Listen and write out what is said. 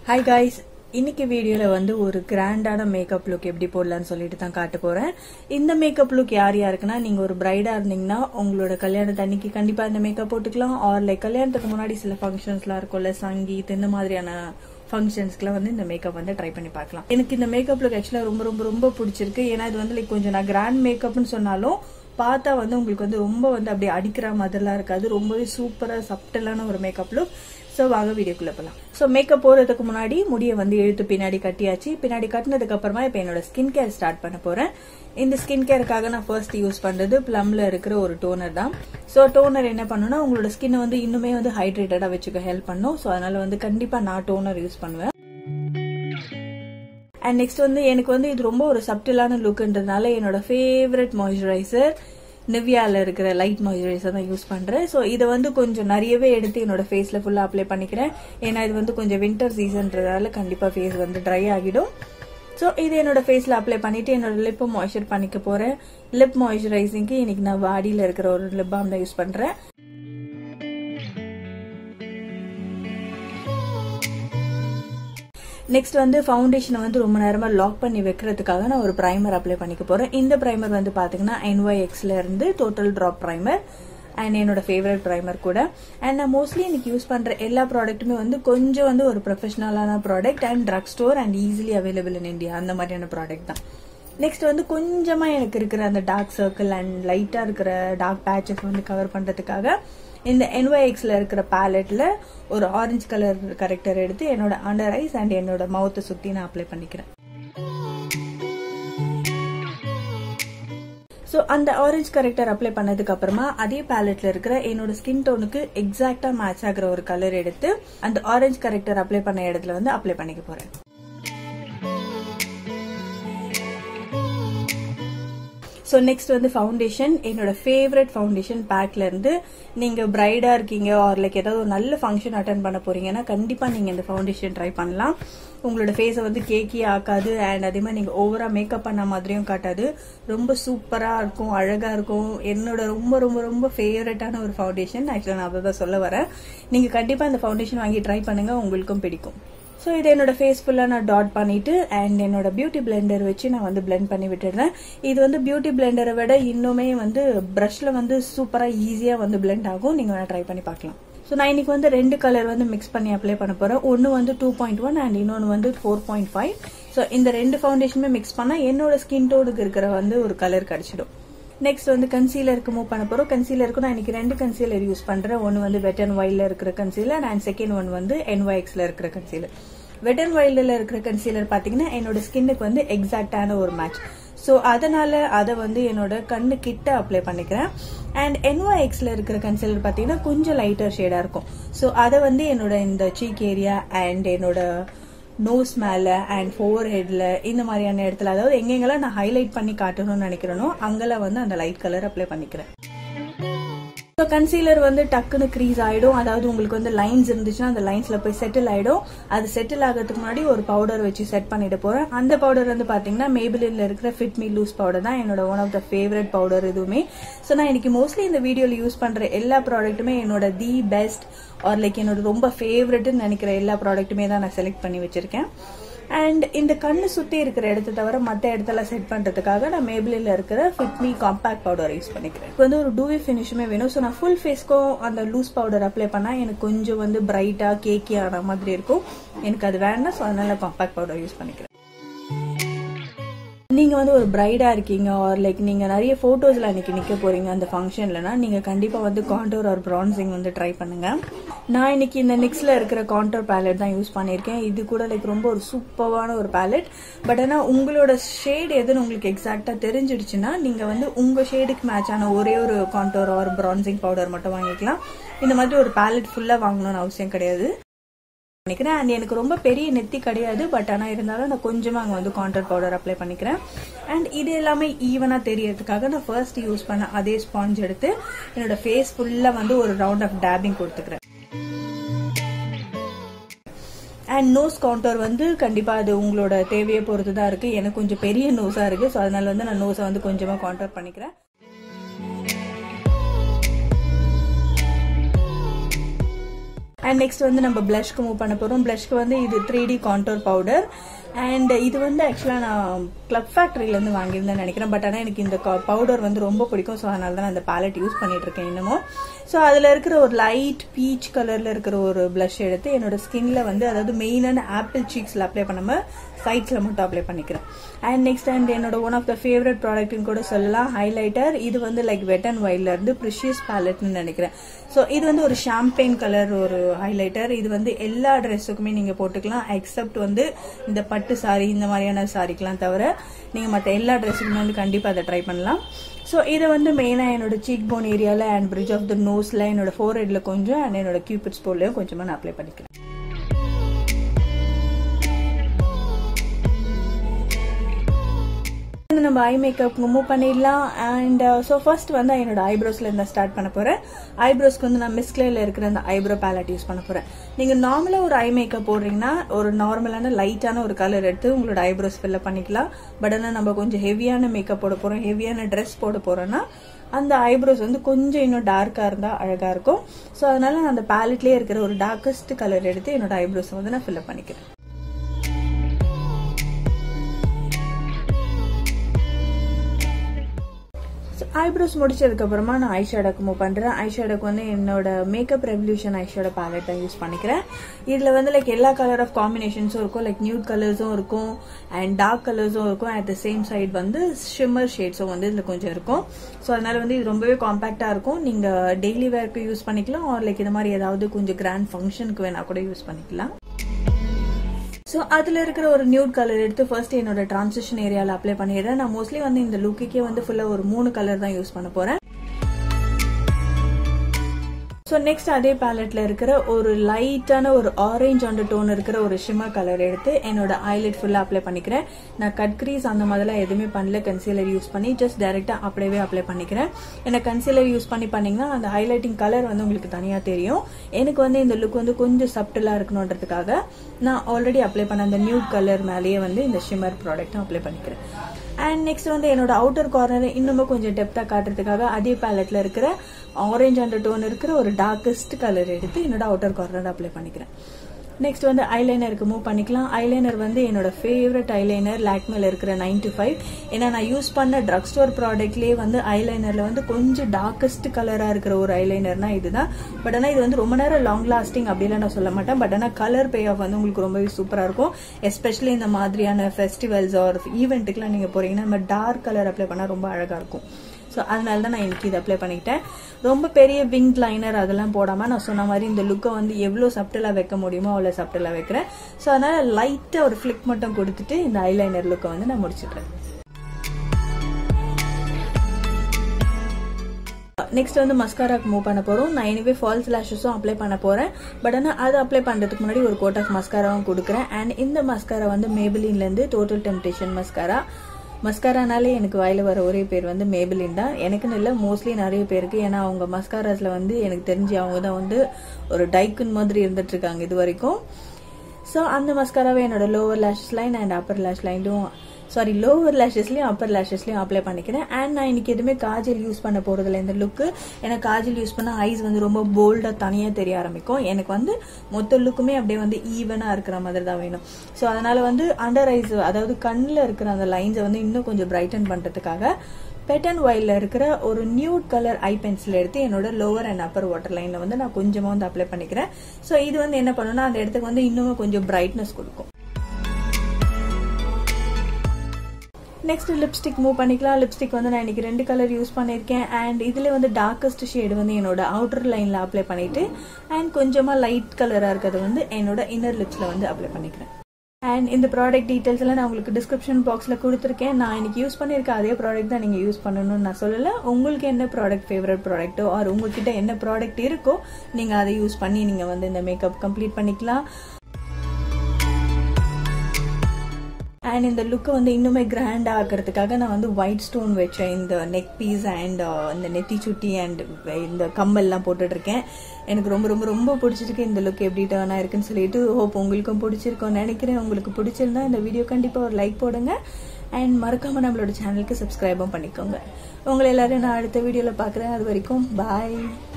hi guys இன்னைக்கு வீடியோல வந்து ஒரு கிராண்டான மேக்கப் லுக் எப்படி போடலாம்னு சொல்லிட்டு தான் காட்ட போறேன் இந்த மேக்கப் லுக் யார் யாருக்குன்னா நீங்க ஒரு பிரைடா இருந்தீங்கன்னா உங்களோட கல்யாணத்து அன்னைக்கு கண்டிப்பா இந்த மேக்கப் போட்டுக்கலாம் ஆர் லைக் கல்யாணத்துக்கு முன்னாடி சில ஃபங்க்ஷன்ஸ்லாம் இருக்கும்ல சங்கீத் இந்த மாதிரியான ஃபங்க்ஷன்ஸ்க்குலாம் வந்து இந்த மேக்கப் வந்து ட்ரை பண்ணி பார்க்கலாம் எனக்கு இந்த மேக்கப் லுக் ஆக்சுவலாக ரொம்ப ரொம்ப ரொம்ப பிடிச்சிருக்கு ஏன்னா இது வந்து லைக் கொஞ்சம் நான் கிராண்ட் மேக்கப்னு சொன்னாலும் பார்த்தா வந்து உங்களுக்கு வந்து ரொம்ப வந்து அப்படியே அடிக்கிற மாதிரிலாம் இருக்காது ரொம்பவே சூப்பராக சப்டலான ஒரு மேக்கப் லுக் ஸோ வாங்க வீடியோக்குள்ள போகலாம் ஸோ மேக்கப் போடுறதுக்கு முன்னாடி முடியை வந்து இழுத்து பின்னாடி கட்டியாச்சு பின்னாடி கட்டினதுக்கு அப்புறமா இப்போ என்னோட ஸ்கின் கேர் ஸ்டார்ட் பண்ண போறேன் இந்த ஸ்கின் கேருக்காக நான் ஃபர்ஸ்ட் யூஸ் பண்றது பிளம்ல இருக்கிற ஒரு டோனர் தான் ஸோ டோனர் என்ன பண்ணுன்னா உங்களோட ஸ்கின்னை வந்து இன்னுமே வந்து ஹைட்ரேட்டடாக வச்சுக்க ஹெல்ப் பண்ணும் ஸோ அதனால வந்து கண்டிப்பாக நான் டோனர் யூஸ் பண்ணுவேன் அண்ட் நெக்ஸ்ட் வந்து எனக்கு வந்து இது ரொம்ப ஒரு சப்டிலான லுக்ன்றதுனால என்னோட ஃபேவரட் மாய்ஸ்சரைசர் நிவ்யால இருக்கிற லைட் மாய்ஸ்சரைசர் தான் யூஸ் பண்றேன் ஸோ இதை வந்து கொஞ்சம் நிறையவே எடுத்து என்னோட ஃபேஸ்ல ஃபுல்லா அப்ளை பண்ணிக்கிறேன் ஏன்னா இது வந்து கொஞ்சம் வின்டர் சீசன்றதால கண்டிப்பா ஃபேஸ் வந்து ட்ரை ஆகிடும் ஸோ இது என்னோட ஃபேஸ்ல அப்ளை பண்ணிட்டு என்னோட லிப்பை மாய்ஸ்சர் பண்ணிக்க போறேன் லிப் மாய்ஸ்சரைசிங்க்கு இன்னைக்கு நான் வாடியில் இருக்கிற ஒரு லிப் பாம் தான் யூஸ் பண்றேன் நெக்ஸ்ட் வந்து ஃபவுண்டேஷனை வந்து ரொம்ப நேரமாக லாக் பண்ணி வைக்கிறதுக்காக நான் ஒரு ப்ரைமர் அப்ளை பண்ணிக்க போகிறேன் இந்த ப்ரைமர் வந்து பார்த்தீங்கன்னா என்ஒய்எக்ஸ்ல இருந்து டோட்டல் ட்ராப் ப்ரைமர் அண்ட் என்னோட ஃபேவரட் ப்ரைமர் கூட அண்ட் நான் மோஸ்ட்லி எனக்கு யூஸ் பண்ணுற எல்லா ப்ராடக்ட்டுமே வந்து கொஞ்சம் வந்து ஒரு ப்ரொஃபஷனலான product and drug store and easily available in India அந்த மாதிரியான ப்ராடக்ட் தான் நெக்ஸ்ட் வந்து கொஞ்சமாக எனக்கு இருக்கிற அந்த டார்க் சர்க்கிள் அண்ட் லைட்டாக இருக்கிற டார்க் பேச்சஸ் வந்து கவர் பண்ணுறதுக்காக இந்த என்ஒய்எக்ஸ்ல இருக்கிற பேலட்ல ஒரு ஆரஞ்சு கலர் கரெக்டர் எடுத்து என்னோட அண்டர் ஐஸ் அண்ட் என்னோட மவுத்தை சுத்தி நான் அப்ளை பண்ணிக்கிறேன் ஸோ அந்த ஆரஞ்சு கரெக்டர் அப்ளை பண்ணதுக்கு அப்புறமா அதே பேலட்ல இருக்கிற என்னோட ஸ்கின் டோனுக்கு எக்ஸாக்டா மேட்ச் ஆகிற ஒரு கலர் எடுத்து அந்த ஆரஞ்சு கரெக்டர் அப்ளை பண்ண இடத்துல வந்து அப்ளை பண்ணிக்க போறேன் ஸோ நெக்ஸ்ட் வந்து ஃபவுண்டேஷன் என்னோட ஃபேவரட் ஃபவுண்டேஷன் பேக்ல இருந்து நீங்க பிரைடா இருக்கீங்க ஆர் லைக் ஏதாவது ஒரு நல்ல ஃபங்க்ஷன் அட்டன் பண்ண போறீங்கன்னா கண்டிப்பா நீங்க இந்த ஃபவுண்டேஷன் ட்ரை பண்ணலாம் உங்களோட ஃபேஸை வந்து கேக்கி ஆக்காது அண்ட் அதே மாதிரி நீங்க ஓவரா மேக்கப் பண்ண மாதிரியும் காட்டாது ரொம்ப சூப்பரா இருக்கும் அழகா இருக்கும் என்னோட ரொம்ப ரொம்ப ரொம்ப ஃபேவரட்டான ஒரு ஃபவுண்டேஷன் ஆக்சுவலாக நான் அதை தான் சொல்ல வரேன் நீங்க கண்டிப்பா இந்த ஃபவுண்டேஷன் வாங்கி ட்ரை பண்ணுங்க உங்களுக்கும் பிடிக்கும் ஸோ இது என்னோட ஃபேஸ் ஃபுல்லாக நான் டாட் பண்ணிட்டு அண்ட் என்னோட பியூட்டி பிளெண்டர் வச்சு நான் வந்து பிளெண்ட் பண்ணி விட்டுடுறேன் இது வந்து பியூட்டி பிளெண்டரை விட இன்னுமே வந்து ப்ரஷ்ல வந்து சூப்பராக ஈஸியாக வந்து பிளெண்ட் ஆகும் நீங்கள் வேணால் ட்ரை பண்ணி பார்க்கலாம் ஸோ நான் இன்னைக்கு வந்து ரெண்டு கலர் வந்து மிக்ஸ் பண்ணி அப்ளை பண்ண போறேன் ஒன்று வந்து டூ பாயிண்ட் ஒன் அண்ட் இன்னொன்று வந்து ஃபோர் பாயிண்ட் ஃபைவ் ஸோ இந்த ரெண்டு ஃபவுண்டேஷனுமே மிக்ஸ் பண்ணால் என்னோட ஸ்கின் டோனுக்கு இருக்கிற வந்து ஒரு கலர் கிடைச்சிடும் நெக்ஸ்ட் வந்து கன்சீலருக்கு மூவ் பண்ண போறோம் கன்சீலருக்கு நான் இன்னைக்கு ரெண்டு கன்சீலர் யூஸ் பண்றேன் ஒன்னு வந்து வெட் அண்ட் ஒயில்ல இருக்கிற கன்சீலர் அண்ட் செகண்ட் ஒன் வந்து என்ஒய்எக்ஸ்ல இருக்கிற கன்சீலர் வெட் அண்ட் ஒயில்ல இருக்கிற கன்சீலர் பாத்தீங்கன்னா என்னோட ஸ்கின்னுக்கு வந்து எக்ஸாக்டான ஒரு மேட்ச் ஸோ அதனால அதை வந்து என்னோட கண்ணு கிட்ட அப்ளை பண்ணிக்கிறேன் அண்ட் என்ஒய்எக்ஸ்ல இருக்கிற கன்சீலர் பாத்தீங்கன்னா கொஞ்சம் லைட்டர் ஷேடா இருக்கும் ஸோ அதை வந்து என்னோட இந்த சீக் ஏரியா அண்ட் என்னோட நோஸ் மேல அண்ட் ஃபோர் ஹெட்ல இந்த மாதிரியான இடத்துல அதாவது எங்கெங்கெல்லாம் நான் ஹைலைட் பண்ணி காட்டணும்னு நினைக்கிறேனோ அங்கெல்லாம் வந்து அந்த லைட் கலர் அப்ளை பண்ணிக்கிறேன் ஸோ கன்சீலர் வந்து டக்குன்னு க்ரீஸ் ஆயிடும் அதாவது உங்களுக்கு வந்து லைன்ஸ் இருந்துச்சுன்னா அந்த லைன்ஸ்ல போய் செட்டில் ஆயிடும் அது செட்டில் ஆகிறதுக்கு முன்னாடி ஒரு பவுடர் வச்சு செட் பண்ணிட்டு போறேன் அந்த பவுடர் வந்து பாத்தீங்கன்னா மேபிளின்ல இருக்கிற ஃபிட் மீ லூஸ் பவுடர் தான் என்னோட one of the favourite powder இதுவுமே ஸோ நான் இன்னைக்கு மோஸ்ட்லி இந்த வீடியோல யூஸ் பண்ற எல்லா ப்ராடக்ட்டுமே என்னோட தி பெஸ்ட் ஆர் லைக் என்னோட ரொம்ப ஃபேவரட்னு நினைக்கிற எல்லா ப்ராடக்ட்டுமே தான் நான் செலக்ட் பண்ணி வச்சிருக்கேன் அண்ட் இந்த கண்ணு சுத்தி இருக்கிற இடத்த தவிர மற்ற இடத்துல செட் பண்றதுக்காக நான் மேபிளில் இருக்கிற ஃபிட்மி காம்பாக்ட் பவுடர் யூஸ் பண்ணிக்கிறேன் இப்போ வந்து ஒரு டூவி ஃபினிஷுமே வேணும் ஸோ நான் ஃபுல் ஃபேஸ்க்கும் அந்த லூஸ் பவுடர் அப்ளை பண்ணா எனக்கு கொஞ்சம் வந்து பிரைட்டா கேக்கி ஆன மாதிரி இருக்கும் எனக்கு அது வேண்டாம் ஸோ அதனால காம்பாக்ட் பவுடர் யூஸ் பண்ணிக்கிறேன் நீங்க வந்து ஒரு பிரைடா இருக்கீங்க ஆர் லைக் நீங்க நிறைய போட்டோஸ்ல அன்னைக்கு நிக்க போறீங்க அந்த ஃபங்க்ஷன்லனா நீங்க கண்டிப்பா வந்து காண்டோர் ஆர் பிரான்சிங் வந்து ட்ரை பண்ணுங்க நான் இன்னைக்கு இந்த நிக்ஸ்ல இருக்கிற காண்டோர் பேலட் தான் யூஸ் பண்ணியிருக்கேன் இது கூட லைக் ரொம்ப ஒரு சூப்பரான ஒரு பேலட் பட் ஆனா உங்களோட ஷேட் எதுன்னு உங்களுக்கு எக்ஸாக்டா தெரிஞ்சிடுச்சுன்னா நீங்க வந்து உங்க ஷேடுக்கு மேட்ச் ஆன ஒரே ஒரு காண்டோர் ஆர் பிரான்சிங் பவுடர் மட்டும் வாங்கிக்கலாம் இந்த மாதிரி ஒரு பேலட் ஃபுல்லா வாங்கணும்னு அவசியம் கிடையாது பண்ணிக்கிறேன் அண்ட் எனக்கு ரொம்ப பெரிய நெத்தி கிடையாது பட் ஆனால் இருந்தாலும் நான் கொஞ்சமாக அங்கே வந்து கான்டர் பவுடர் அப்ளை பண்ணிக்கிறேன் அண்ட் இது எல்லாமே ஈவனாக தெரியறதுக்காக நான் ஃபர்ஸ்ட் யூஸ் பண்ண அதே ஸ்பாஞ்ச் எடுத்து என்னோட ஃபேஸ் ஃபுல்லாக வந்து ஒரு ரவுண்ட் ஆஃப் டேபிங் கொடுத்துக்கிறேன் அண்ட் நோஸ் கவுண்டர் வந்து கண்டிப்பா அது உங்களோட தேவையை பொறுத்து தான் இருக்கு எனக்கு கொஞ்சம் பெரிய நோஸா இருக்கு ஸோ அதனால வந்து நான் நோஸை வந்து கொஞ்சமா கவுண்டர் பண்ணிக்கிறேன் அண்ட் நெக்ஸ்ட் வந்து நம்ம பிளஷ்க்கு மூவ் பண்ண போகிறோம் பிளஷ்க்கு வந்து இது three D contour powder and இது வந்து ஆக்சுவலாக நான் கிளப் ஃபேக்ட்ரியிலேருந்து வாங்கியிருந்தேன் நினைக்கிறேன் பட் ஆனால் எனக்கு இந்த பவுடர் வந்து ரொம்ப பிடிக்கும் ஸோ அதனால தான் நான் அந்த பேலட் யூஸ் பண்ணிட்டு இருக்கேன் இன்னமும் ஸோ அதில் இருக்கிற ஒரு லைட் பீச் கலரில் இருக்கிற ஒரு ப்ளஷ் எடுத்து என்னோட ஸ்கின்ல வந்து அதாவது மெயினான ஆப்பிள் சீக்ஸில் அப்ளை பண்ணாமல் சைட்ஸில் மட்டும் அப்ளை பண்ணிக்கிறேன் அண்ட் நெக்ஸ்ட் அண்ட் என்னோட ஒன் ஆஃப் த ஃபேவரட் ப்ராடக்ட்னு கூட சொல்லலாம் ஹைலைட்டர் இது வந்து லைக் வெட் அண்ட் வைல்ட்ல இருந்து ப்ரிஷியஸ் பேலட்னு நினைக்கிறேன் ஸோ இது வந்து ஒரு ஷாம்பெயின் கலர் ஒரு ஹைலைட்டர் இது வந்து எல்லா ட்ரெஸ்ஸுக்குமே நீங்கள் போட்டுக்கலாம் எக்ஸப்ட் வந்து இந்த பட்டு சாரி இந்த மாதிரியான சாரிக்கெலாம் தவிர நீங்கள் மற்ற எல்லா ட்ரெஸ்ஸுக்குமே வந்து கண்டிப்பாக அதை ட்ரை பண்ணலாம் ஸோ இதை வந்து மெயினாக என்னோட சீக் போன் ஏரியாவில் அண்ட் பிரிட்ஜ் ஆஃப் த நோஸில் என்னோட ஃபோர் ஹெட்ல கொஞ்சம் அண்ட் என்னோட கியூபிட்ஸ் போர்லையும் கொஞ்சமாக நான் அப்ளை பண்ணிக்கிறேன் நம்ம ஐ மேக்கப் மூவ் பண்ணிடலாம் அண்ட் ஸோ ஃபர்ஸ்ட் வந்து என்னோட ஐப்ரோஸ்ல இருந்து ஸ்டார்ட் பண்ண போறேன் ஐப்ரோஸ்க்கு வந்து நான் மிஸ்கிலேல இருக்கிற அந்த ஐப்ரோ பேலட் யூஸ் பண்ண போறேன் நீங்க நார்மலா ஒரு ஐ மேக்கப் போடுறீங்கன்னா ஒரு நார்மலான லைட்டான ஒரு கலர் எடுத்து உங்களோட ஐப்ரோஸ் ஃபில்அப் பண்ணிக்கலாம் பட் ஆனால் நம்ம கொஞ்சம் ஹெவியான மேக்கப் போட போறோம் ஹெவியான ட்ரெஸ் போட போறோம்னா அந்த ஐப்ரோஸ் வந்து கொஞ்சம் இன்னும் டார்க்காக இருந்தால் அழகாக இருக்கும் ஸோ அதனால நான் அந்த பேலட்லேயே இருக்கிற ஒரு டார்க்கஸ்ட் கலர் எடுத்து என்னோட ஐப்ரோஸ் வந்து நான் ஃபில்அப் பண்ணிக்கிறேன் ஐப்ரோஸ் முடிச்சதுக்கு அப்புறமா நான் ஐ ஷேடோக்கு மூவ் பண்றேன் ஐ ஷேடோக்கு வந்து என்னோட makeup revolution eye shadow palette தான் யூஸ் பண்ணிக்கிறேன் இதுல வந்து லைக் எல்லா கலர் ஆஃப் காம்பினேஷன்ஸும் இருக்கும் லைக் நியூட் கலர்ஸும் இருக்கும் அண்ட் டார்க் கலர்ஸும் இருக்கும் அட் த சேம் சைட் வந்து ஷிம்மர் ஷேட்ஸும் வந்து இதுல கொஞ்சம் இருக்கும் ஸோ அதனால வந்து இது ரொம்பவே காம்பாக்டா இருக்கும் நீங்க டெய்லி வேர்க்கு யூஸ் பண்ணிக்கலாம் ஆர் லைக் இந்த மாதிரி ஏதாவது கொஞ்சம் கிராண்ட் ஃபங்க்ஷனுக்கு வேணா கூட யூஸ் பண்ணிக்கலாம் ஸோ அதில் இருக்கிற ஒரு நியூட் கலர் எடுத்து ஃபர்ஸ்ட் என்னோட டிரான்சிஷன் ஏரியாவில் அப்ளை பண்ணிடுறேன் நான் மோஸ்ட்லி வந்து இந்த லுக்குக்கே வந்து ஃபுல்லாக ஒரு மூணு கலர் தான் யூஸ் பண்ண போகிறேன் ஸோ நெக்ஸ்ட் அதே பேலட்ல இருக்கிற ஒரு லைட்டான ஒரு ஆரேஞ்ச் அண்டர் டோன் இருக்கிற ஒரு ஷிம்மர் கலர் எடுத்து என்னோட ஐலைட் ஃபுல்லாக அப்ளை பண்ணிக்கிறேன் நான் கட் க்ரீஸ் அந்த மாதிரிலாம் எதுவுமே பண்ணல கன்சீலர் யூஸ் பண்ணி ஜஸ்ட் டைரெக்டாக அப்படியே அப்ளை பண்ணிக்கிறேன் எனக்கு கன்சீலர் யூஸ் பண்ணி பண்ணீங்கன்னா அந்த ஹைலைட்டிங் கலர் வந்து உங்களுக்கு தனியாக தெரியும் எனக்கு வந்து இந்த லுக் வந்து கொஞ்சம் சப்டிலாக இருக்கணுன்றதுக்காக நான் ஆல்ரெடி அப்ளை பண்ண அந்த நியூட் கலர் மேலேயே வந்து இந்த ஷிம்மர் ப்ராடக்ட்டும் அப்ளை பண்ணிக்கிறேன் அண்ட் நெக்ஸ்ட் வந்து என்னோட அவுட்டர் கார்னர் இன்னுமே கொஞ்சம் டெப்தா காட்டுறதுக்காக அதே பேலட்ல இருக்கிற ஆரஞ்ச் அண்டர் டோன் இருக்கிற ஒரு டார்க்கஸ்ட் கலர் எடுத்து என்னோட அவுட்டர் கார்னர் அப்ளை பண்ணிக்கிறேன் நெக்ஸ்ட் வந்து ஐலைனருக்கு மூவ் பண்ணிக்கலாம் ஐலைனர் வந்து என்னோட ஃபேவரட் ஐலைனர் லாக்மேல இருக்கிற நைன் டு ஃபைவ் ஏன்னா நான் யூஸ் பண்ண ட்ரக் ஸ்டோர் ப்ராடக்ட்லேயே வந்து ஐலைனர்ல வந்து கொஞ்சம் டார்க்கஸ்ட் கலராக இருக்கிற ஒரு ஐலைனர்னா இதுதான் பட் ஆனால் இது வந்து ரொம்ப நேரம் லாங் லாஸ்டிங் அப்படிலாம் நான் சொல்ல மாட்டேன் பட் ஆனால் கலர் பே ஆஃப் வந்து உங்களுக்கு ரொம்பவே சூப்பராக இருக்கும் எஸ்பெஷலி இந்த மாதிரியான ஃபெஸ்டிவல்ஸ் ஆர் ஈவெண்ட்டுக்குலாம் நீங்கள் போறீங்கன்னா நம்ம டார்க் கலர் அப்ளை பண்ணால் ரொம்ப அழகாக இருக்கும் ஸோ அதனால தான் நான் எனக்கு இது அப்ளை பண்ணிக்கிட்டேன் ரொம்ப பெரிய விங் லைனர் அதெல்லாம் போடாமல் நான் சொன்ன மாதிரி இந்த லுக்கை வந்து எவ்வளோ சப்டிலாக வைக்க முடியுமோ அவ்வளோ சப்டிலாக வைக்கிறேன் ஸோ அதனால் லைட்டாக ஒரு ஃப்ளிக் மட்டும் கொடுத்துட்டு இந்த ஐலைனர் லுக்கை வந்து நான் முடிச்சிடுறேன் நெக்ஸ்ட் வந்து மஸ்காராக்கு மூவ் பண்ண போறோம் நான் எனிவே ஃபால்ஸ் லேஷஸும் அப்ளை பண்ண போறேன் பட் ஆனால் அது அப்ளை பண்றதுக்கு முன்னாடி ஒரு கோட் ஆஃப் மஸ்காராவும் கொடுக்குறேன் அண்ட் இந்த மஸ்காரா வந்து மேபிலின்ல இருந்து டோட்டல் டெம்டேஷன் மஸ்காரா மஸ்காரானாலே எனக்கு வாயில வர ஒரே பேர் வந்து மேபிலின் தான் எனக்குன்னு இல்லை மோஸ்ட்லி நிறைய பேருக்கு ஏன்னா அவங்க மஸ்காராஸ்ல வந்து எனக்கு தெரிஞ்சு அவங்க தான் வந்து ஒரு டைக்குன் மாதிரி இருந்துட்டு இருக்காங்க இது வரைக்கும் ஸோ அந்த மஸ்காராவை என்னோட lower lashes line and upper lash லைன்லும் சாரி லோவர் லேஷஸ்லயும் அப்பர் லேஷஸ்லயும் அப்ளை பண்ணிக்கிறேன் அண்ட் நான் இன்னைக்கு எதுவுமே காஜல் யூஸ் பண்ண போறதில்ல இந்த லுக்கு எனக்கு காஜல் யூஸ் பண்ண ஐஸ் வந்து ரொம்ப போல்டா தனியா தெரிய ஆரம்பிக்கும் எனக்கு வந்து மொத்த லுக்குமே அப்படியே வந்து ஈவனா இருக்கிற மாதிரி தான் வேணும் ஸோ அதனால வந்து அண்டர் ஐஸ் அதாவது கண்ணில் இருக்கிற அந்த லைன்ஸை வந்து இன்னும் கொஞ்சம் பிரைட்டன் பண்றதுக்காக பெட் அண்ட் ஒயில்ல இருக்கிற ஒரு நியூட் கலர் ஐ பென்சில் எடுத்து என்னோட லோவர் அண்ட் அப்பர் வாட்டர் லைன்ல வந்து நான் கொஞ்சமா வந்து அப்ளை பண்ணிக்கிறேன் ஸோ இது வந்து என்ன பண்ணுன்னா அந்த இடத்துக்கு வந்து இன்னும் கொஞ்சம் பிரைட்னஸ் கொடுக்கும் நெக்ஸ்ட் லிப்ஸ்டிக் மூவ் பண்ணிக்கலாம் லிப்ஸ்டிக் வந்து நான் இன்னைக்கு ரெண்டு கலர் யூஸ் பண்ணியிருக்கேன் அண்ட் இதில் வந்து டார்க்கஸ்ட் ஷேடு வந்து என்னோட அவுட்டர் லைனில் அப்ளை பண்ணிட்டு அண்ட் கொஞ்சமாக லைட் கலராக இருக்கிறது வந்து என்னோட இன்னர் லிப்ஸில் வந்து அப்ளை பண்ணிக்கிறேன் அண்ட் இந்த ப்ராடக்ட் டீட்டெயில்ஸ் எல்லாம் நான் உங்களுக்கு டிஸ்கிரிப்ஷன் பாக்ஸில் கொடுத்துருக்கேன் நான் இன்னைக்கு யூஸ் பண்ணியிருக்க அதே ப்ராடக்ட் தான் நீங்கள் யூஸ் பண்ணணும்னு நான் சொல்லலை உங்களுக்கு என்ன ப்ராடக்ட் ஃபேவரட் ப்ராடக்ட்டோ ஆர் உங்ககிட்ட என்ன ப்ராடக்ட் இருக்கோ நீங்கள் அதை யூஸ் பண்ணி நீங்கள் வந்து இந்த மேக்கப் கம்ப்ளீட் பண்ணிக்கலாம் அண்ட் இந்த லுக்கை வந்து இன்னுமே கிராண்ட் ஆக்கிறதுக்காக நான் வந்து ஒயிட் ஸ்டோன் வச்சேன் இந்த நெக் பீஸ் அண்ட் இந்த நெத்தி சுட்டி அண்ட் இந்த கம்பல்லாம் போட்டுட்டு இருக்கேன் எனக்கு ரொம்ப ரொம்ப ரொம்ப பிடிச்சிருக்கு இந்த லுக் எப்படி டேர்ன் ஆயிருக்குன்னு சொல்லிட்டு ஹோப் உங்களுக்கும் பிடிச்சிருக்கோன்னு நினைக்கிறேன் உங்களுக்கு பிடிச்சிருந்தா இந்த வீடியோ கண்டிப்பாக ஒரு லைக் போடுங்க அண்ட் மறக்காம நம்மளோட சேனலுக்கு சப்ஸ்கிரைபும் பண்ணிக்கோங்க உங்களை எல்லாரும் நான் அடுத்த வீடியோவில் பார்க்குறேன் அது வரைக்கும் பாய்